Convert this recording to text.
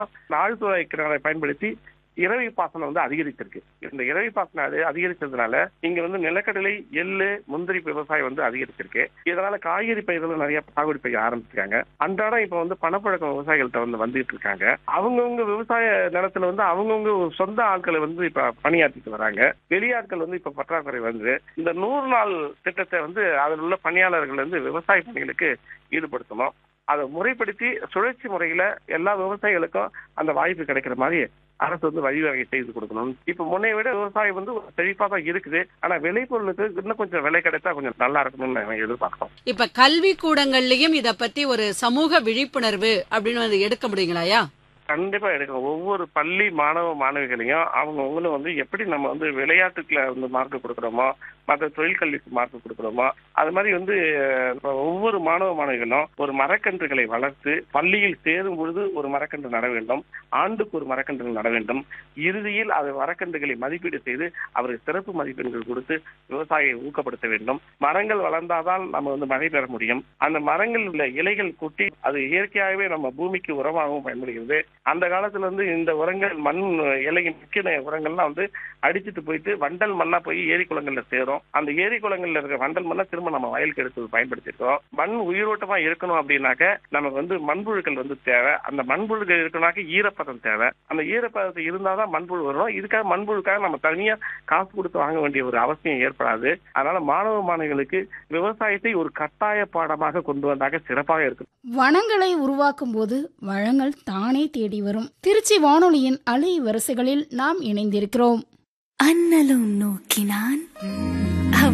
ஆழ்துளை கிணறை பயன்படுத்தி இரவை பாசனம் வந்து அதிகரிச்சிருக்கு இந்த இரவை பாசனம் அது அதிகரிச்சதுனால இங்க வந்து நிலக்கடலை எள்ளு முந்திரி விவசாயம் வந்து அதிகரிச்சிருக்கு இதனால காய்கறி பயிர்கள் நிறைய சாகுபடி செய்ய ஆரம்பிச்சிருக்காங்க அன்றாடம் இப்ப வந்து பணப்பழக்கம் விவசாயிகள்ட்ட வந்து வந்துட்டு இருக்காங்க அவங்கவுங்க விவசாய நிலத்துல வந்து அவங்கவுங்க சொந்த ஆட்களை வந்து இப்ப பணியாற்றிட்டு வராங்க வெளியாட்கள் வந்து இப்ப பற்றாக்குறை வந்து இந்த நூறு நாள் திட்டத்தை வந்து அதில் உள்ள பணியாளர்கள் வந்து விவசாய பணிகளுக்கு ஈடுபடுத்தணும் அதை முறைப்படுத்தி சுழற்சி முறையில எல்லா விவசாயிகளுக்கும் அந்த வாய்ப்பு கிடைக்கிற மாதிரி அரசு வந்து வழிவகை செய்து கொடுக்கணும் இப்ப முன்னைய விட விவசாயம் வந்து ஒரு செழிப்பா தான் இருக்குது ஆனா விளைபொருளுக்கு இன்னும் கொஞ்சம் விலை கிடைத்தா கொஞ்சம் நல்லா இருக்கணும்னு நாங்க எதிர்பார்க்கிறோம் இப்ப கல்வி கூடங்கள்லயும் இத பத்தி ஒரு சமூக விழிப்புணர்வு அப்படின்னு வந்து எடுக்க முடியுங்களாயா கண்டிப்பா எடுக்கணும் ஒவ்வொரு பள்ளி மாணவ மாணவிகளையும் அவங்க அவங்களும் வந்து எப்படி நம்ம வந்து விளையாட்டுக்குள்ள வந்து மார்க் கொடுக்குறோமோ மற்ற தொழில் கல்விக்கு மார்க் கொடுக்குறோமோ அது மாதிரி வந்து அஹ், ஒவ்வொரு மாணவ மாணவிகளும் ஒரு மரக்கன்றுகளை வளர்த்து பள்ளியில் சேரும் பொழுது ஒரு மரக்கன்று நட வேண்டும் ஆண்டுக்கு ஒரு மரக்கன்று நட வேண்டும் இறுதியில் அது மரக்கன்றுகளை மதிப்பீடு செய்து அவருக்கு சிறப்பு மதிப்பெண்கள் கொடுத்து விவசாயியை ஊக்கப்படுத்த வேண்டும் மரங்கள் வளர்ந்தாதான் நம்ம வந்து மழை பெற முடியும் அந்த மரங்கள் உள்ள இலைகள் கொட்டி அது இயற்கையாகவே நம்ம பூமிக்கு உரமாகவும் பயன்படுகிறது அந்த காலத்துல இருந்து இந்த உரங்கள் மண் இலையின் முக்கிய உரங்கள்லாம் வந்து அடிச்சிட்டு போயிட்டு வண்டல் மண்ணா போய் ஏரி குளங்கள்ல சேரும் அந்த ஏரி குளங்கள்ல இருக்க வண்டல் மண்ணை திரும்ப நம்ம வயலுக்கு எடுத்து பயன்படுத்திருக்கோம் மண் உயிரோட்டமா இருக்கணும் அப்படின்னாக்க நமக்கு வந்து மண்புழுக்கள் வந்து தேவை அந்த மண்புழுக்கள் இருக்கணும்னாக்க ஈரப்பதம் தேவை அந்த ஈரப்பதத்தை இருந்தாதான் மண்புழு வரும் இதுக்காக மண்புழுக்காக நம்ம தனியா காசு கொடுத்து வாங்க வேண்டிய ஒரு அவசியம் ஏற்படாது அதனால மாணவ மாணவிகளுக்கு விவசாயத்தை ஒரு கட்டாய பாடமாக கொண்டு வந்தாக சிறப்பாக இருக்கும் வனங்களை உருவாக்கும் போது வளங்கள் தானே தேடி வரும் திருச்சி வானொலியின் அலை வரிசைகளில் நாம் இணைந்திருக்கிறோம் அண்ணலும் நோக்கினான்